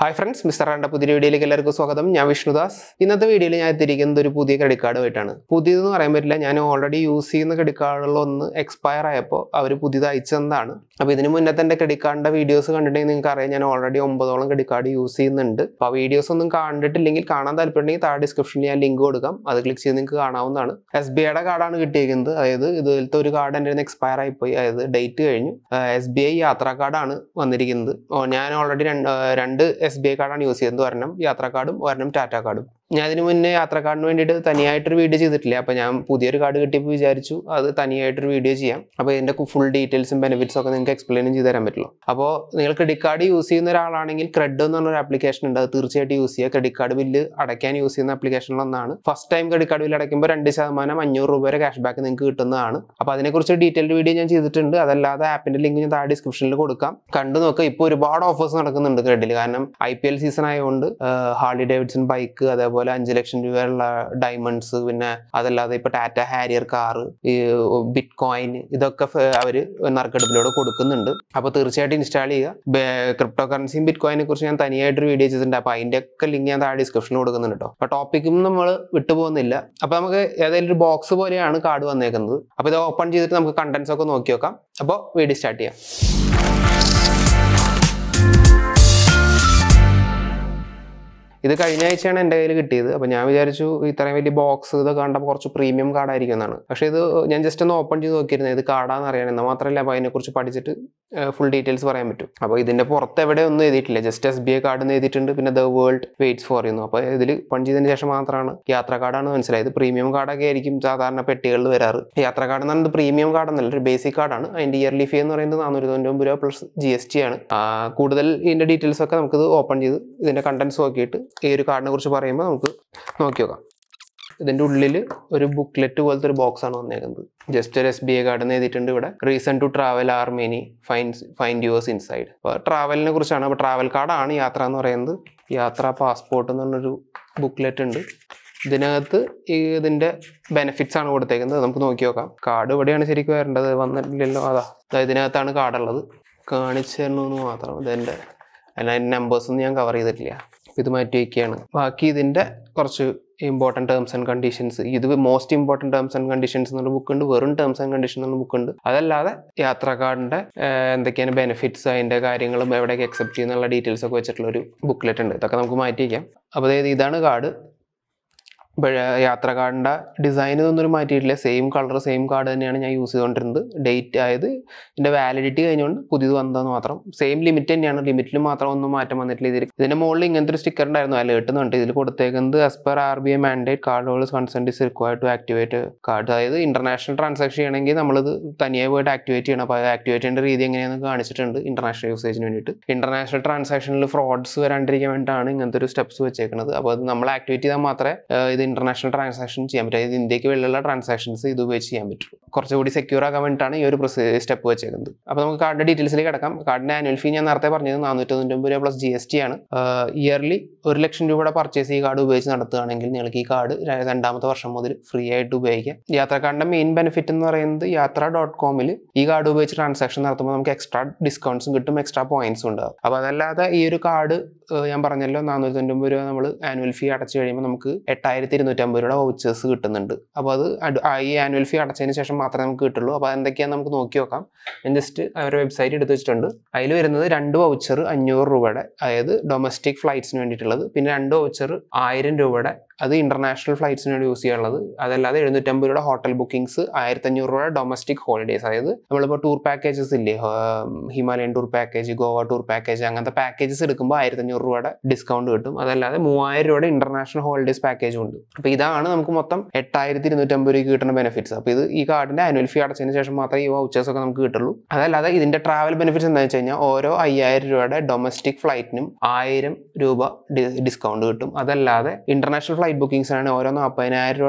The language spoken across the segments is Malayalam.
ഹായ് ഫ്രണ്ട്സ് മിസ്റ്റർ ആണ്ട പുതിയ വീഡിയോയിലേക്ക് എല്ലാവർക്കും സ്വാഗതം ഞാൻ വിഷ്ണുദാസ് ഇന്നത്തെ വീഡിയോയിൽ ഞാൻ എത്തിയിരിക്കുന്നത് ഒരു പുതിയ ക്രെഡിറ്റ് കാർഡുമായിട്ടാണ് പുതിയതെന്ന് പറയാൻ പറ്റില്ല ഞാൻ ഓൾറെഡി യൂസ് ചെയ്യുന്ന ക്രെഡിറ്റ് കാർഡുകളൊന്ന് എക്സ്പയർ ആയപ്പോൾ അവർ പുതിയത് അയച്ചു തന്നതാണ് അപ്പോൾ ഇതിന് മുന്നത്തെ എൻ്റെ ക്രെഡിറ്റ് കാർഡിൻ്റെ വീഡിയോസ് കണ്ടിട്ടുണ്ടെങ്കിൽ നിങ്ങൾക്ക് അറിയാം ഞാൻ ഓൾറെഡി ഒമ്പതോളം ക്രെഡിറ്റ് കാർഡ് യൂസ് ചെയ്യുന്നുണ്ട് അപ്പോൾ ആ വീഡിയോസ് ഒന്നും കണ്ടിട്ടില്ലെങ്കിൽ കാണാൻ താല്പര്യമുണ്ടെങ്കിൽ താഴെ ഡിസ്ക്രിപ്ഷനിൽ ഞാൻ ലിങ്ക് കൊടുക്കാം അത് ക്ലിക്ക് ചെയ്ത് നിങ്ങൾക്ക് കാണാവുന്നതാണ് എസ് ബി ഐയുടെ കാർഡാണ് കിട്ടിയിരിക്കുന്നത് അതായത് ഇതിലത്തെ ഒരു കാർഡ് എൻ്റെ നിന്ന് എക്സ്പയർ ആയിപ്പോയി അതായത് ഡേറ്റ് കഴിഞ്ഞു എസ് ബി ഐ യാത്രാ കാർഡാണ് വന്നിരിക്കുന്നത് ഓ, ഞാൻ ഓൾറെഡി രണ്ട് എസ് ബി ഐ കാർഡാണ് യൂസ് ചെയ്യുന്നത് ഒരെണ്ണം യാത്രാ കാർഡും ഒരെണ്ണം ടാറ്റ കാർഡും ഞാൻ ഇതിന് മുന്നേ യാത്രാ കാർഡിന് വേണ്ടിയിട്ട് തനിയായിട്ടൊരു വീഡിയോ ചെയ്തിട്ടില്ല അപ്പോൾ ഞാൻ പുതിയൊരു കാർഡ് കിട്ടിയപ്പോൾ വിചാരിച്ചു അത് തനിയായിട്ടൊരു വീഡിയോ ചെയ്യാം അപ്പോൾ ഇതിൻ്റെ ഫുൾ ഡീറ്റെയിൽസും ബെനിഫിറ്റ്സും ഒക്കെ നിങ്ങൾക്ക് എക്സ്പ്ലെയിനും ചെയ്ത് തരാൻ പറ്റുള്ളൂ അപ്പോൾ നിങ്ങൾ ക്രെഡിറ്റ് കാർഡ് യൂസ് ചെയ്യുന്ന ഒരാളാണെങ്കിൽ ക്രെഡ് എന്ന് പറഞ്ഞൊരു ആപ്ലിക്കേഷൻ ഉണ്ട് അത് തീർച്ചയായിട്ടും യൂസ് ചെയ്യുക ക്രെഡിറ്റ് കാർഡ് ബില്ല് അടയ്ക്കാൻ യൂസ് ചെയ്യുന്ന ആപ്ലിക്കേഷനിലൊന്നാണ് first time credit card bill അടയ്ക്കുമ്പോൾ രണ്ട് ശതമാനം അഞ്ഞൂറ് രൂപ വരെ ക്യാഷ് ബാക്ക് നിങ്ങൾക്ക് കിട്ടുന്നതാണ് അപ്പോൾ അതിനെക്കുറിച്ച് ഡീറ്റെയിൽഡ് വീഡിയോ ഞാൻ ചെയ്തിട്ടുണ്ട് അതല്ലാതെ ആപ്പിൻ്റെ ലിങ്ക് ഞാൻ താഴെ ഡിസ്ക്രിപ്ഷനിൽ കൊടുക്കാം കണ്ടു നോക്കുക ഇപ്പോൾ ഒരുപാട് ഓഫേഴ്സ് നടക്കുന്നുണ്ട് ക്രെഡിൽ കാരണം ഐ പി എൽ സീസൺ ആയതുകൊണ്ട് ഹാർലി ഡേവിഡ്സൺ ബൈക്ക് അതേപോലെ അഞ്ച് ലക്ഷം രൂപയുള്ള ഡയമണ്ട്സ് പിന്നെ അതല്ലാതെ ഇപ്പോൾ ടാറ്റ ഹാരിയർ കാറ് ഈ ബിറ്റ് കോയിൻ ഇതൊക്കെ അവർ നറുക്കെടുപ്പിലൂടെ കൊടുക്കുന്നുണ്ട് അപ്പോൾ തീർച്ചയായിട്ടും ഇൻസ്റ്റാൾ ചെയ്യുക ക്രിപ്റ്റോ കറൻസിയും ബിറ്റ് കോയിനെ കുറിച്ച് ഞാൻ തനിയായിട്ടൊരു വീഡിയോ ചെയ്തിട്ടുണ്ട് അപ്പോൾ അതിൻ്റെ ഒക്കെ ലിങ്ക് ഞാൻ താഴെ ഡിസ്ക്രിപ്ഷനിൽ കൊടുക്കുന്നുണ്ട് കേട്ടോ അപ്പോൾ ടോപ്പിക്കും നമ്മൾ വിട്ടുപോകുന്നില്ല അപ്പോൾ നമുക്ക് ഏതെങ്കിലും ഒരു ബോക്സ് പോലെയാണ് കാർഡ് വന്നേക്കുന്നത് അപ്പോൾ ഇത് ഓപ്പൺ ചെയ്തിട്ട് നമുക്ക് കണ്ടന്റ്സ് ഒക്കെ നോക്കി നോക്കാം അപ്പോൾ വീഡിയോ സ്റ്റാർട്ട് ചെയ്യാം ഇത് കഴിഞ്ഞ ആഴ്ചയാണ് എൻ്റെ കയ്യിൽ കിട്ടിയത് അപ്പോൾ ഞാൻ വിചാരിച്ചു ഇത്രയും വലിയ ബോക്സ് ഇതൊക്കെ കണ്ടപ്പോൾ കുറച്ച് പ്രീമിയം കാർഡായിരിക്കും എന്നാണ് പക്ഷേ ഇത് ഞാൻ ജസ്റ്റ് ഒന്ന് ഓപ്പൺ ചെയ്ത് നോക്കിയിരുന്നത് ഇത് കാർഡാന്ന് അറിയാൻ എന്നാൽ മാത്രമല്ല അപ്പോൾ അതിനെക്കുറിച്ച് പഠിച്ചിട്ട് ഫുൾ ഡീറ്റെയിൽസ് പറയാൻ പറ്റും അപ്പോൾ ഇതിൻ്റെ പുറത്ത് എവിടെ ഒന്നും എഴുതിയിട്ടില്ല just S B I card എന്ന് എഴുതിയിട്ടുണ്ട് പിന്നെ ദ വേൾഡ് വെയിറ്റ്സ് ഫോർ ചെയ്യുന്നു അപ്പോൾ ഇതിൽ ഓപ്പൺ ചെയ്തതിന് ശേഷം മാത്രമാണ് യാത്രാ കാർഡാണ് മനസ്സിലായത് പ്രീമിയം കാർഡൊക്കെ ആയിരിക്കും സാധാരണ പെട്ടികളിൽ വരാറ് യാത്രാ കാർഡ് എന്ന് പറയുന്നത് പ്രീമിയം കാർഡ് എന്നല്ല ഒരു ബേസിക് കാർഡാണ് അതിൻ്റെ ഇയർലി ഫീ എന്ന് പറയുന്നത് നാനൂറ്റി തൊണ്ണൂറ്റി രൂപ പ്ലസ് ജി എസ് ടി ആണ് ആ, കൂടുതൽ ഇതിൻ്റെ ഡീറ്റെയിൽസ് ഒക്കെ നമുക്കിത് ഓപ്പൺ ചെയ്ത് ഇതിൻ്റെ കണ്ടന്റ്സ് നോക്കിയിട്ട് ഈ ഒരു കാർഡിനെ കുറിച്ച് പറയുമ്പോൾ നമുക്ക് നോക്കി നോക്കാം ഇതിൻ്റെ ഉള്ളിൽ ഒരു ബുക്ക്ലെറ്റ് പോലത്തെ ഒരു ബോക്സ് ആണ് വന്നേക്കുന്നത് ജസ്റ്റ് ഒരു എസ് ബി ഐ കാർഡ് എന്ന് എഴുതിയിട്ടുണ്ട് ഇവിടെ reason to travel are many fines find yours inside അപ്പോൾ ട്രാവലിനെ കുറിച്ചാണ് അപ്പോൾ ട്രാവൽ കാർഡാണ് യാത്ര എന്ന് പറയുന്നത് യാത്രാ പാസ്പോർട്ട് എന്ന് പറഞ്ഞൊരു ബുക്ക്ലെറ്റ് ഉണ്ട് ഇതിനകത്ത് ഈ ഇതിൻ്റെ ബെനിഫിറ്റ്സ് ആണ് കൊടുത്തേക്കുന്നത് അത് നമുക്ക് നോക്കി നോക്കാം കാർഡ് ഇവിടെയാണ് ശരിക്കും വരേണ്ടത് വന്നിട്ടില്ലല്ലോ അതാ ദാ ഇതിനകത്താണ് കാർഡുള്ളത് കാണിച്ചു തരണമെന്ന് മാത്രം ഇതെൻ്റെ അതിൻ്റെ നമ്പേഴ്സ് ഒന്നും ഞാൻ കവർ ചെയ്തിട്ടില്ല ഇത് മാറ്റി വയ്ക്കുകയാണ് ബാക്കി ഇതിൻ്റെ കുറച്ച് ഇമ്പോർട്ടൻറ്റ് ടേംസ് ആൻഡ് കണ്ടീഷൻസ് ഇത് most important terms and conditions എന്നൊരു ബുക്ക് ഉണ്ട് വെറും ടേംസ് ആൻഡ് കണ്ടീഷൻ എന്ന ബുക്ക് ഉണ്ട് അതല്ലാതെ യാത്രക്കാരൻ്റെ എന്തൊക്കെയാണ് ബെനിഫിറ്റ്സ് അതിൻ്റെ കാര്യങ്ങളും എവിടെയൊക്കെ അക്സെപ്റ്റ് ചെയ്യുന്നുള്ള ഡീറ്റെയിൽസ് ഒക്കെ വെച്ചിട്ടുള്ള ഒരു ബുക്ക്ലെറ്റ് ഉണ്ട് ഇതൊക്കെ നമുക്ക് മാറ്റി വയ്ക്കാം അപ്പോൾ അതായത് ഇതാണ് കാർഡ് ഇപ്പോൾ യാത്രക്കാരൻ്റെ ഡിസൈൻ ഇതൊന്നും മാറ്റിയിട്ടില്ല സെയിം കളർ സെയിം കാർഡ് തന്നെയാണ് ഞാൻ യൂസ് ചെയ്തുകൊണ്ടിരുന്നത് ഡേറ്റ് ആയത് ഇതിൻ്റെ വാലിഡിറ്റി കഴിഞ്ഞുകൊണ്ട് പുതിയത് വന്നതെന്ന് മാത്രം സെയിം ലിമിറ്റ് തന്നെയാണ് ലിമിറ്റിൽ മാത്രം ഒന്നും മാറ്റം വന്നിട്ടില്ല ഇതിൽ ഇതിൻ്റെ മുകളിൽ ഇങ്ങനത്തെ ഒരു സ്റ്റിക്കർ ഉണ്ടായിരുന്നു അലേർട്ട് എന്ന് പറഞ്ഞിട്ട് ഇതിൽ കൊടുത്തേക്കുന്നത് as per R B I mandate card holders consent is required to activate card അതായത് ഇന്റർനാഷണൽ ട്രാൻസാക്ഷൻ ചെയ്യണമെങ്കിൽ നമ്മളിത് തനിയെ പോയിട്ട് ആക്ടിവേറ്റ് ചെയ്യണം അപ്പോൾ അത് ആക്ടിവേറ്റ് ചെയ്യേണ്ട രീതി എങ്ങനെയാണെന്ന് കാണിച്ചിട്ടുണ്ട് ഇന്റർനാഷണൽ യൂസേജിന് വേണ്ടിയിട്ട് ഇന്റർനാഷണൽ ട്രാൻസാക്ഷനിൽ ഫ്രോഡ്സ് വരാണ്ടിരിക്കാൻ വേണ്ടിയിട്ടാണ് ഇങ്ങനത്തെ ഒരു സ്റ്റെപ്സ് വെച്ചേക്കുന്നത് അപ്പോൾ അത് നമ്മൾ ആക്ടിവേറ്റ് ചെയ്താൽ മാത്രമേ ഏഹ്, ഇത് ഇന്റർനാഷണൽ ട്രാൻസാക്ഷൻ ചെയ്യാൻ പറ്റും അതായത് ഇന്ത്യക്ക് വെളിയുള്ള ട്രാൻസാക്ഷൻസ് ഇത് ഉപയോഗിച്ച് ചെയ്യാൻ പറ്റും കുറച്ചുകൂടി സെക്യൂർ ആക്കാൻ വേണ്ടിയിട്ടാണ് ഈ ഒരു സ്റ്റെപ്പ് വെച്ചേക്കുന്നത് അപ്പോൾ നമുക്ക് കാർഡിൻ്റെ ഡീറ്റെയിൽസിലേക്ക് കിടക്കാം കാർഡിൻ്റെ ആനുവൽ ഫീ ഞാൻ നേരത്തെ പറഞ്ഞത് നാനൂറ്റി തൊണ്ണൂറ്റൊമ്പത് രൂപ പ്ലസ് ജി എസ് ടി ആണ് ഇയർലി ഒരു ലക്ഷം രൂപയുടെ പർച്ചേസ് ഈ കാർഡ് ഉപയോഗിച്ച് നടത്തുകയാണെങ്കിൽ നിങ്ങൾക്ക് ഈ കാർഡ് രണ്ടാമത്തെ വർഷം മുതൽ ഫ്രീ ആയിട്ട് ഉപയോഗിക്കാം യാത്രക്കാരുടെ മെയിൻ ബെനിഫിറ്റ് എന്ന് പറയുന്നത് യാത്ര ഡോട്ട് കോമിൽ ഈ കാർഡ് ഉപയോഗിച്ച് ട്രാൻസാക്ഷൻ നടത്തുമ്പോൾ നമുക്ക് എക്സ്ട്രാ ഡിസ്കൗണ്ട്സും കിട്ടും എക്സ്ട്രാ പോയിന്റ്സും ഉണ്ടാകും അപ്പോൾ അതല്ലാതെ ഈ ഒരു കാർഡ് ഞാൻ പറഞ്ഞല്ലോ നാനൂറ്റി തൊണ്ണൂറ്റൊമ്പത് രൂപ നമ്മൾ ആനുവൽ ഫീ അടച്ചു കഴിയുമ്പോൾ നമുക്ക് എട്ടായിരത്തി ഇരുന്നൂറ്റമ്പത് രൂപയുടെ വൗച്ചേഴ്സ് കിട്ടുന്നുണ്ട് അപ്പോൾ അത് അഡ്- ആ ഈ ആനുവൽ ഫീ അടച്ചതിന് ശേഷം മാത്രമേ നമുക്ക് കിട്ടുള്ളൂ അപ്പോൾ എന്തൊക്കെയാണെന്ന് നമുക്ക് നോക്കി നോക്കാം ഞാൻ ജസ്റ്റ് അവരുടെ വെബ്സൈറ്റ് എടുത്ത് വെച്ചിട്ടുണ്ട് അതിൽ വരുന്നത് രണ്ട് വൗച്ചർ അഞ്ഞൂറ് രൂപയുടെ അതായത് ഡൊമസ്റ്റിക് ഫ്ലൈറ്റ്സിന് വേണ്ടിയിട്ടുള്ളത് പിന്നെ രണ്ട് വൗച്ചർ ആയിരം രൂപയുടെ അത് ഇന്റർനാഷണൽ ഫ്ലൈറ്റ്സിന് വേണ്ടി യൂസ് ചെയ്യാനുള്ളത് അതല്ലാതെ എഴുന്നൂറ്റമ്പത് രൂപയുടെ ഹോട്ടൽ ബുക്കിംഗ്സ് ആയിരത്തി അഞ്ഞൂറ് രൂപയുടെ ഡൊമസ്റ്റിക് ഹോളിഡേയ്സ് അതായത് നമ്മളിപ്പോൾ ടൂർ പാക്കേജസ് ഇല്ലേ ആം, Himalayan tour package Goa tour package അങ്ങനത്തെ പാക്കേജസ് എടുക്കുമ്പോൾ ആയിരത്തി അഞ്ഞൂറ് രൂപയുടെ ഡിസ്കൗണ്ട് കിട്ടും അതല്ലാതെ മൂവായിരം രൂപയുടെ ഇന്റർനാഷണൽ ഹോളിഡേയ്സ് പാക്കേജും ഉണ്ട് അപ്പോൾ ഇതാണ് നമുക്ക് മൊത്തം എട്ടായിരത്തി ഇരുന്നൂറ്റമ്പത് രൂപയ്ക്ക് കിട്ടുന്ന ബെനിഫിറ്റ്സ് അപ്പോൾ ഇത് ഈ കാർഡിന്റെ ആനുവൽ ഫീ അടച്ചതിന് ശേഷം മാത്രമേ ഈ വൗച്ചേഴ്സ് ഒക്കെ നമുക്ക് കിട്ടുള്ളൂ അതല്ലാതെ ഇതിന്റെ ട്രാവൽ ബെനിഫിറ്റ്സ് എന്താണെന്ന് വെച്ച് കഴിഞ്ഞാൽ ഓരോ അയ്യായിരം രൂപയുടെ ഡൊമസ്റ്റിക് ഫ്ലൈറ്റിനും ആയിരം രൂപ ഡിസ്കൗണ്ട് കിട്ടും അതല്ലാതെ ഇന്റർനാഷണൽ ഫ്ലൈറ്റ് ബുക്കിംഗ്സ് ആണ് ഓരോ നാൽപ്പതിനായിരം രൂപയുടെ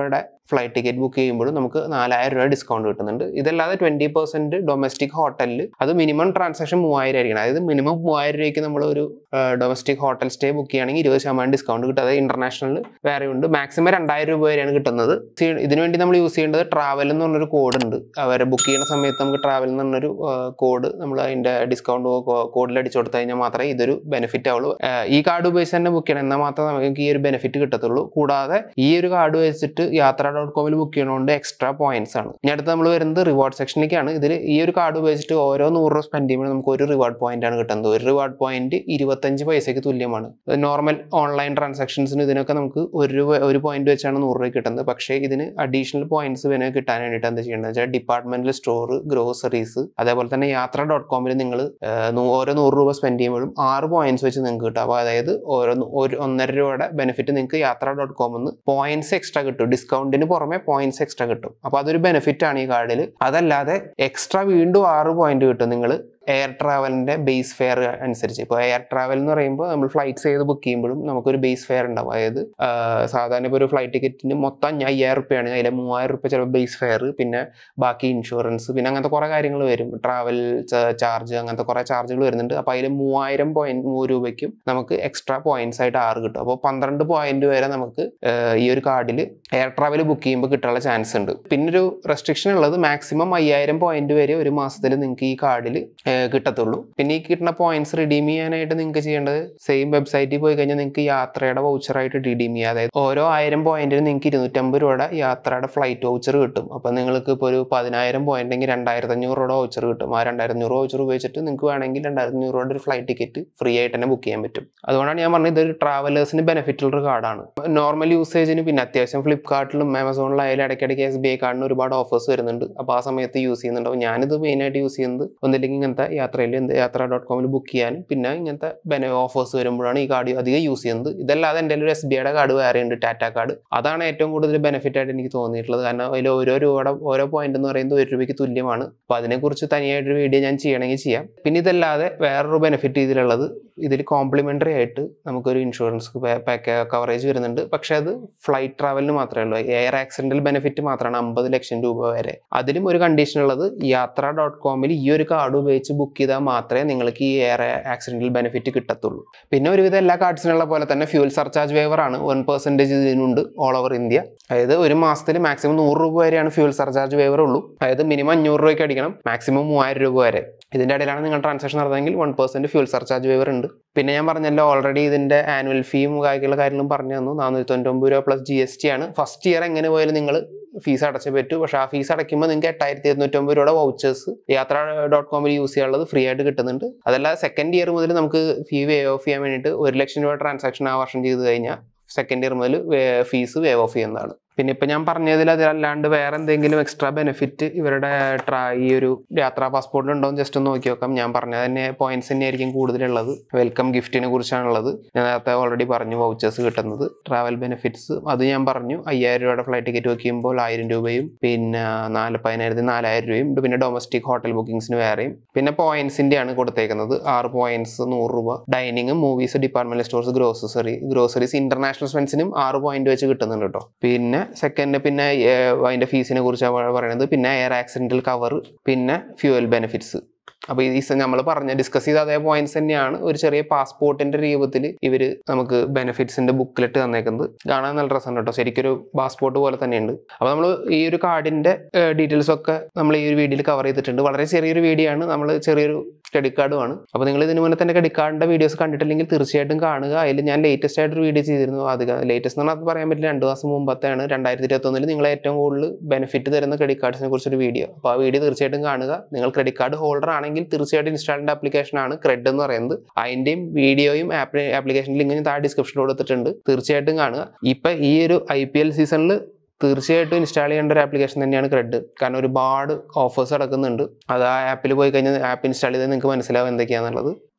ഫ്ലൈറ്റ് ടിക്കറ്റ് ബുക്ക് ചെയ്യുമ്പോഴും നമുക്ക് നാലായിരം രൂപ ഡിസ്കൗണ്ട് കിട്ടുന്നുണ്ട് ഇതല്ലാതെ ട്വൻറ്റി പെർസെൻറ്റ് ഡൊമസ്റ്റിക് ഹോട്ടലിൽ അത് മിനിമം ട്രാൻസാക്ഷൻ മൂവായിരം ആയിരിക്കണം അതായത് മിനിമം മൂവായിരം രൂപയ്ക്ക് നമ്മൾ ഒരു ഡൊമസ്റ്റിക് ഹോട്ടൽ സ്റ്റേ ബുക്ക് ചെയ്യുകയാണെങ്കിൽ ഇരുപത് ശതമാനം ഡിസ്കൗണ്ട് കിട്ടും അതായത് ഇന്റർനാഷണൽ വേറെ ഉണ്ട് മാക്സിമം രണ്ടായിരം രൂപ വരെയാണ് കിട്ടുന്നത് സി- ഇതിനുവേണ്ടി നമ്മൾ യൂസ് ചെയ്യേണ്ടത് ട്രാവൽ എന്ന് പറഞ്ഞൊരു കോഡ് ഉണ്ട് അവരെ ബുക്ക് ചെയ്യുന്ന സമയത്ത് നമുക്ക് ട്രാവൽ എന്ന് പറഞ്ഞൊരു കോഡ് നമ്മൾ അതിന്റെ ഡിസ്കൗണ്ട് കോഡിൽ അടിച്ചു കൊടുത്തു കഴിഞ്ഞാൽ മാത്രമേ ഇതൊരു ബെനിഫിറ്റ് ആവുള്ളൂ ആ, ഈ കാർഡ് ഉപയോഗിച്ച് തന്നെ ബുക്ക് ചെയ്യണം എന്നാൽ മാത്രമേ നമുക്ക് ഈ ഒരു ബെനിഫിറ്റ് കിട്ടത്തുള്ളൂ കൂടാതെ ഈ ഒരു കാർഡ് വെച്ചിട്ട് യാത്ര ഡോട്ട് കോമിൽ ബുക്ക് ചെയ്യണോണ്ട് എക്സ്ട്രാ പോയിന്റ്സ് ആണ് ഇനി അടുത്ത് നമ്മൾ വരുന്നത് റിവാർഡ് സെക്ഷനിലേക്കാണ് ഇതിൽ ഈ ഒരു കാർഡ് ഉപയോഗിച്ചിട്ട് ഓരോ നൂറ് രൂപ സ്പെൻഡ് ചെയ്യുമ്പോൾ നമുക്ക് ഒരു റിവാർഡ് പോയിന്റ് ആണ് കിട്ടുന്നത് ഒരു റിവാർഡ് പോയിന്റ് ഇരുപത്തഞ്ച് പൈസയ്ക്ക് തുല്യമാണ് നോർമൽ ഓൺലൈൻ ട്രാൻസാക്ഷൻസിന് ഇതിനൊക്കെ നമുക്ക് ഒരു രൂപ ഒരു പോയിന്റ് വെച്ചാണ് നൂറ് രൂപ കിട്ടുന്നത് പക്ഷേ ഇതിന് അഡീഷണൽ പോയിന്റ്സ് പിന്നെ കിട്ടാൻ വേണ്ടിയിട്ട് എന്താ ചെയ്യേണ്ടത് വെച്ചാൽ ഡിപ്പാർട്ട്മെന്റൽ സ്റ്റോർ ഗ്രോസറീസ് അതേപോലെ തന്നെ യാത്ര ഡോട്ട് കോമിൽ നിങ്ങൾ ഓരോ നൂറ് രൂപ സ്പെൻഡ് ചെയ്യുമ്പോഴും ആറ് പോയിന്റ്സ് വെച്ച് നിങ്ങൾക്ക് കിട്ടും അപ്പോൾ അതായത് ഓരോ നൂ- ഒരു ഒന്നര രൂപയുടെ ബെനിഫിറ്റ് നിങ്ങൾക്ക് യാത്ര ഡോട്ട് കോമിൽ നിന്ന് പോയിന്റ്സ് എക്സ്ട്രാ കിട്ടും ഡിസ്കൗണ്ടിന് പുറമെ പോയിന്റ്സ് എക്സ്ട്രാ കിട്ടും അപ്പോൾ അതൊരു ബെനിഫിറ്റ് ആണ് ഈ കാർഡിൽ അതല്ലാതെ എക്സ്ട്രാ വീണ്ടും ആറ് പോയിന്റ് കിട്ടും നിങ്ങൾ എയർ ട്രാവലിന്റെ ബേസ് ഫെയർ അനുസരിച്ച് ഇപ്പോൾ എയർ ട്രാവൽ എന്ന് പറയുമ്പോൾ നമ്മൾ ഫ്ലൈറ്റ്സ് ചെയ്ത് ബുക്ക് ചെയ്യുമ്പോഴും നമുക്കൊരു ബേസ് ഫെയർ ഉണ്ടാവും അതായത് ആ, സാധാരണ ഇപ്പോൾ ഒരു ഫ്ലൈറ്റ് ടിക്കറ്റിന് മൊത്തം അഞ്ഞ- അയ്യായിരം റുപ്യാണ് അതിലെ മൂവായിരം റുപ്യ ചിലപ്പോൾ ബേസ് ഫെയർ പിന്നെ ബാക്കി ഇൻഷുറൻസ് പിന്നെ അങ്ങനത്തെ കുറേ കാര്യങ്ങൾ വരും ട്രാവൽ ചാർജ് അങ്ങനത്തെ കുറേ ചാർജുകൾ വരുന്നുണ്ട് അപ്പോൾ അതിൽ മൂവായിരം പോയിന്റ് നൂറ് രൂപയ്ക്കും നമുക്ക് എക്സ്ട്രാ പോയിന്റ്സ് ആയിട്ട് ആറ് കിട്ടും അപ്പോൾ പന്ത്രണ്ട് പോയിന്റ് വരെ നമുക്ക് ആ, ഈ ഒരു കാർഡിൽ എയർ ട്രാവൽ ബുക്ക് ചെയ്യുമ്പോൾ കിട്ടാനുള്ള ചാൻസ് ഉണ്ട് പിന്നെ ഒരു റെസ്ട്രിക്ഷൻ ഉള്ളത് മാക്സിമം അയ്യായിരം പോയിന്റ് വരെ ഒരു മാസത്തിൽ നിങ്ങൾക്ക് ഈ കാർഡിൽ കിട്ടത്തുള്ളൂ പിന്നെ ഈ കിട്ടുന്ന പോയിന്റ്സ് റിഡീം ചെയ്യാനായിട്ട് നിങ്ങൾക്ക് ചെയ്യേണ്ടത് സെയിം വെബ്സൈറ്റിൽ പോയി കഴിഞ്ഞാൽ നിങ്ങൾക്ക് യാത്രയുടെ വൗച്ചറായിട്ട് റിഡീം ചെയ്യാം അതായത് ഓരോ ആയിരം പോയിന്റിന് നിങ്ങൾക്ക് ഇരുന്നൂറ്റമ്പത് രൂപയുടെ യാത്രയുടെ ഫ്ലൈറ്റ് വൗച്ചർ കിട്ടും അപ്പോൾ നിങ്ങൾക്ക് ഇപ്പോൾ ഒരു പതിനായിരം പോയിന്റ് എങ്കിൽ രണ്ടായിരത്തി അഞ്ഞൂറ് രൂപയുടെ വൗച്ചർ കിട്ടും ആ രണ്ടായിരത്തി അഞ്ഞൂറ് വൗച്ചർ ഉപയോഗിച്ചിട്ട് നിങ്ങൾക്ക് വേണമെങ്കിൽ രണ്ടായിരത്തി അഞ്ഞൂറ് രൂപയുടെ ഒരു ഫ്ലൈറ്റ് ടിക്കറ്റ് ഫ്രീ ആയിട്ട് തന്നെ ബുക്ക് ചെയ്യാൻ പറ്റും അതുകൊണ്ടാണ് ഞാൻ പറഞ്ഞത് ഇതൊരു ട്രാവലേഴ്സിന് ബെനിഫിറ്റ് ഉള്ള ഒരു കാർഡാണ് നോർമൽ യൂസേജിന് പിന്നെ അത്യാവശ്യം ഫ്ലിപ്കാർട്ടിലും ആമസോണിലായാലും ഇടയ്ക്കിടയ്ക്ക് എസ് ബി ഐ കാർഡിന് ഒരുപാട് ഓഫേഴ്സ് വരുന്നുണ്ട് അപ്പോൾ ആ സമയത്ത് യൂസ് ചെയ്യുന്നുണ്ട് അപ്പോൾ ഞാനിത് മെയിനായിട്ട് യൂസ് ചെയ്യുന്നത് ഒന്നില്ലെങ്കിൽ ഇങ്ങനത്തെ യാത്രയിൽ എന്ത് യാത്ര ഡോട്ട് കോമിൽ ബുക്ക് ചെയ്യാനും പിന്നെ ഇങ്ങനത്തെ ബെന ഓഫേഴ്സ് വരുമ്പോഴാണ് ഈ കാർഡ് അധികം യൂസ് ചെയ്യുന്നത് ഇതല്ലാതെ എൻ്റെ ഒരു എസ് ബി ഐയുടെ കാർഡ് വേറെ ഉണ്ട് ടാറ്റ കാർഡ് അതാണ് ഏറ്റവും കൂടുതൽ ബെനിഫിറ്റ് ആയിട്ട് എനിക്ക് തോന്നിയിട്ടുള്ളത് കാരണം അതിൽ ഓരോ രൂപയുടെ ഓരോ പോയിന്റ് എന്ന് പറയുന്നത് ഒരു രൂപയ്ക്ക് തുല്യമാണ് അപ്പോൾ അതിനെക്കുറിച്ച് തനിയായിട്ടൊരു വീഡിയോ ഞാൻ ചെയ്യണമെങ്കിൽ ചെയ്യാം പിന്നെ ഇതല്ലാതെ വേറൊരു ബെനിഫിറ്റ് ഇതിലുള്ളത് ഇതിൽ കോംപ്ലിമെൻ്ററി ആയിട്ട് നമുക്കൊരു ഇൻഷുറൻസ് കവറേജ് വരുന്നുണ്ട് പക്ഷേ അത് ഫ്ലൈറ്റ് ട്രാവലിന് മാത്രമേ ഉള്ളൂ എയർ ആക്സിഡന്റൽ ബെനിഫിറ്റ് മാത്രമാണ് അമ്പത് ലക്ഷം രൂപ വരെ അതിലും ഒരു കണ്ടീഷൻ ഉള്ളത് യാത്ര ഡോട്ട് കോമിൽ ഈ ഒരു കാർഡ് ഉപയോഗിച്ച് ബുക്ക് ചെയ്താൽ മാത്രമേ നിങ്ങൾക്ക് ഈ എയർ ആക്സിഡന്റൽ ബെനിഫിറ്റ് കിട്ടത്തുള്ളൂ പിന്നെ ഒരുവിധം എല്ലാ കാർഡ്സിനുള്ള പോലെ തന്നെ ഫ്യൂൽ സർചാർജ് വേവർ ആണ് വൺ പെർസെൻറ്റേജ് ഇതിനുണ്ട് ഓൾ ഓവർ ഇന്ത്യ അതായത് ഒരു മാസത്തിൽ മാക്സിമം നൂറ് രൂപ വരെയാണ് ഫ്യൂൽ സർചാർജ് വേവർ ഉള്ളൂ അതായത് മിനിമം അഞ്ഞൂറ് രൂപയ്ക്ക് അടിക്കണം മാക്സിമം മൂവായിരം രൂപ വരെ ഇതിൻ്റെ ഇടയിലാണ് നിങ്ങൾ ട്രാൻസാക്ഷൻ നടന്നതെങ്കിൽ one percent fuel surcharge waiver ഉണ്ട് പിന്നെ ഞാൻ പറഞ്ഞല്ലോ ഓൾറെഡി ഇതിൻ്റെ ആനുവൽ ഫീയും ബാക്കിയുള്ള കാര്യങ്ങളും പറഞ്ഞു തന്നു നാനൂറ്റി തൊണ്ണൂറ്റൊമ്പത് രൂപ പ്ലസ് ജി എസ് ടി ആണ് ഫസ്റ്റ് ഇയർ എങ്ങനെ പോയാലും നിങ്ങൾ ഫീസ് അടച്ചേ പറ്റൂ പക്ഷേ ആ ഫീസ് അടയ്ക്കുമ്പോൾ നിങ്ങൾക്ക് എട്ടായിരത്തി ഇരുന്നൂറ്റമ്പത് രൂപയുടെ വൗച്ചേഴ്സ് യാത്ര ഡോട്ട് കോമിൽ യൂസ് ചെയ്യാനുള്ളത് ഫ്രീ ആയിട്ട് കിട്ടുന്നുണ്ട് അതല്ല സെക്കൻഡ് ഇയർ മുതൽ നമുക്ക് ഫീ വേവ് ഓഫ് ചെയ്യാൻ വേണ്ടിയിട്ട് ഒരു ലക്ഷം രൂപ ട്രാൻസാക്ഷൻ ആ വർഷം ചെയ്ത് കഴിഞ്ഞാൽ സെക്കൻഡ് ഇയർ മുതൽ ഫീസ് വേവ് ഓഫ് ചെയ്യുന്നതാണ് പിന്നെ ഇപ്പം ഞാൻ പറഞ്ഞതിൽ അതല്ലാണ്ട് വേറെ എന്തെങ്കിലും എക്സ്ട്രാ ബെനിഫിറ്റ് ഇവരുടെ ട്രാ ഈ ഒരു യാത്രാ പാസ്പോർട്ടിൽ ഉണ്ടോ എന്ന് ജസ്റ്റ് ഒന്ന് നോക്കി നോക്കാം ഞാൻ പറഞ്ഞത് തന്നെ പോയിന്റ്സ് തന്നെയായിരിക്കും കൂടുതലുള്ളത് വെൽക്കം ഗിഫ്റ്റിനെ കുറിച്ചാണുള്ളത് ഞാൻ നേരത്തെ ഓൾറെഡി പറഞ്ഞു വൗച്ചേഴ്സ് കിട്ടുന്നത് ട്രാവൽ ബെനിഫിറ്റ്സ് അത് ഞാൻ പറഞ്ഞു അയ്യായിരം രൂപയുടെ ഫ്ലൈറ്റ് ടിക്കറ്റ് വയ്ക്കുമ്പോൾ ആയിരം രൂപയും പിന്നെ നാല് പതിനായിരത്തി നാലായിരം രൂപയും ഉണ്ട് പിന്നെ ഡൊമസ്റ്റിക് ഹോട്ടൽ ബുക്കിംഗ്സിന് വേറെയും പിന്നെ പോയിന്റ്സിന്റെ ആണ് കൊടുത്തേക്കുന്നത് ആറ് പോയിന്റ്സ് നൂറ് രൂപ dining movies department stores grocery groceries international സ്പെൻസിനും ആറ് പോയിന്റ് വെച്ച് കിട്ടുന്നുണ്ട് കേട്ടോ പിന്നെ സെക്കൻഡ് പിന്നെ ഏർ, അതിന്റെ ഫീസിനെ കുറിച്ചാണ് പറയുന്നത് പിന്നെ എയർ ആക്സിഡന്റൽ കവർ പിന്നെ ഫ്യൂവൽ ബെനിഫിറ്റ്സ് അപ്പോൾ ഈ നമ്മൾ പറഞ്ഞ ഡിസ്കസ് ചെയ്ത അതേ പോയിന്റ്സ് തന്നെയാണ് ഒരു ചെറിയ പാസ്പോർട്ടിന്റെ രൂപത്തിൽ ഇവർ നമുക്ക് ബെനിഫിറ്റ്സിന്റെ ബുക്കിലെട്ട് തന്നേക്കുന്നത് കാണാൻ നല്ല രസമുണ്ട് കേട്ടോ ശരിക്കൊരു പാസ്പോർട്ട് പോലെ തന്നെയുണ്ട് അപ്പോൾ നമ്മൾ ഈ ഒരു കാർഡിന്റെ ഡീറ്റെയിൽസ് ഒക്കെ നമ്മൾ ഈ ഒരു വീഡിയോയിൽ കവർ ചെയ്തിട്ടുണ്ട് വളരെ ചെറിയൊരു വീഡിയോ ആണ് നമ്മൾ ചെറിയൊരു ക്രെഡിറ്റ് കാർഡുമാണ് അപ്പോൾ നിങ്ങൾ ഇതിന് മുന്നേ തന്നെ ക്രെഡിറ്റ് കാർഡിന്റെ വീഡിയോസ് കണ്ടിട്ടില്ലെങ്കിൽ തീർച്ചയായിട്ടും കാണുക അതിൽ ഞാൻ ലേറ്റസ്റ്റ് ആയിട്ടൊരു വീഡിയോ ചെയ്തിരുന്നു അത് ലേറ്റസ്റ്റ് എന്ന് പറഞ്ഞാൽ പറയാൻ പറ്റില്ല രണ്ട് മാസം മുമ്പത്തെയാണ് രണ്ടായിരത്തി ഇരുപത്തൊന്നിൽ നിങ്ങൾ ഏറ്റവും കൂടുതൽ ബെനിഫിറ്റ് തരുന്ന ക്രെഡിറ്റ് കാർഡ്സിനെ കുറിച്ചൊരു വീഡിയോ അപ്പോൾ ആ വീഡിയോ തീർച്ചയായിട്ടും കാണുക നിങ്ങൾ ക്രെഡിറ്റ് കാർഡ് ഹോൾഡർ ആണെങ്കിൽ തീർച്ചയായിട്ടും ഇൻസ്റ്റാൾ ചെയ്യേണ്ട ആപ്ലിക്കേഷൻ ആണ് ക്രെഡ് എന്ന് പറയുന്നത് അതിന്റെയും വീഡിയോയും ആപ്ലിക്കേഷൻ ലിങ്ക് താഴെ ഡിസ്ക്രിപ്ഷനിൽ കൊടുത്തിട്ടുണ്ട് തീർച്ചയായിട്ടും കാണുക ഇപ്പൊ ഈ ഒരു ഐ പി എൽ സീസണിൽ തീർച്ചയായിട്ടും ഇൻസ്റ്റാൾ ചെയ്യേണ്ട ഒരു ആപ്ലിക്കേഷൻ തന്നെയാണ് ക്രെഡ് കാരണം ഒരുപാട് ഓഫേഴ്സ് നടക്കുന്നുണ്ട് അത് ആ ആപ്പിൽ പോയി കഴിഞ്ഞാൽ ആപ്പ് ഇൻസ്റ്റാൾ ചെയ്താൽ നിങ്ങൾക്ക് മനസ്സിലാവും എന്തൊക്കെയാണെന്നുള്ളത്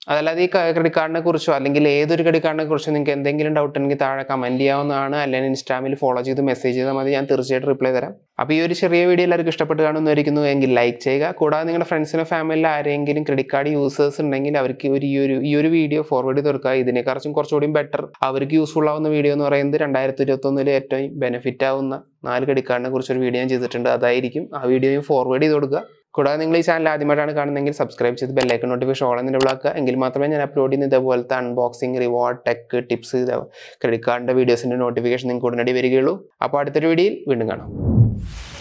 അതല്ലാതെ ഈ ക്രെഡിറ്റ് കാർഡിനെ കുറിച്ചോ അല്ലെങ്കിൽ ഏതൊരു ക്രെഡിറ്റ് കാർഡിനെ കുറിച്ചോ നിങ്ങൾക്ക് എന്തെങ്കിലും ഡൗട്ട് ഉണ്ടെങ്കിൽ താഴെ കമൻറ്റ് ചെയ്യാവുന്നതാണ് അല്ലെങ്കിൽ ഇൻസ്റ്റാമിൽ ഫോളോ ചെയ്ത് മെസ്സേജ് ചെയ്താൽ മതി ഞാൻ തീർച്ചയായിട്ടും റിപ്ലൈ തരാം അപ്പോൾ ഈ ഒരു ചെറിയ വീഡിയോ എല്ലാവർക്കും ഇഷ്ടപ്പെട്ട് കാണുന്നതായിരിക്കുന്നു എങ്കിൽ ലൈക്ക് ചെയ്യുക കൂടാതെ നിങ്ങളുടെ ഫ്രണ്ട്സിനോ ഫാമിലിയിലോ ആരെങ്കിലും ക്രെഡിറ്റ് കാർഡ് യൂസേഴ്സ് ഉണ്ടെങ്കിൽ അവർക്ക് ഒരു ഈ ഒരു ഈ ഒരു വീഡിയോ ഫോർവേഡ് ചെയ്ത് കൊടുക്കുക ഇതിനെക്കുറിച്ചും കുറച്ചുകൂടി ബെറ്റർ അവർക്ക് യൂസ്ഫുൾ ആവുന്ന വീഡിയോ എന്ന് പറയുന്നത് രണ്ടായിരത്തി ഇരുപത്തൊന്നിൽ ഏറ്റവും ബെനിഫിറ്റ് ആവുന്ന നാല് ക്രെഡിറ്റ് കാർഡിനെ കുറിച്ചൊരു വീഡിയോ ഞാൻ ചെയ്തിട്ടുണ്ട് അതായിരിക്കും ആ വീഡിയോയും ഫോർവേഡ് ചെയ്ത് കൊടുക്കുക കൂടാതെ നിങ്ങൾ ഈ ചാനൽ ആദ്യമായിട്ടാണ് കാണുന്നതെങ്കിൽ സബ്സ്ക്രൈബ് ചെയ്ത് ബെല്ലൈക്കൺ നോട്ടിഫിക്കേഷൻ ഓൾ എന്നിട്ട് ആക്കുക എങ്കിൽ മാത്രമേ ഞാൻ അപ്ലോഡ് ചെയ്യുന്ന ഇതേപോലത്തെ unboxing reward tech tips credit കാർഡിൻ്റെ വീഡിയോസിൻ്റെ നോട്ടിഫിക്കേഷൻ നിങ്ങൾക്ക് ഉടനടി വരികയുള്ളൂ അപ്പോൾ അടുത്തൊരു വീഡിയോയിൽ വീണ്ടും കാണാം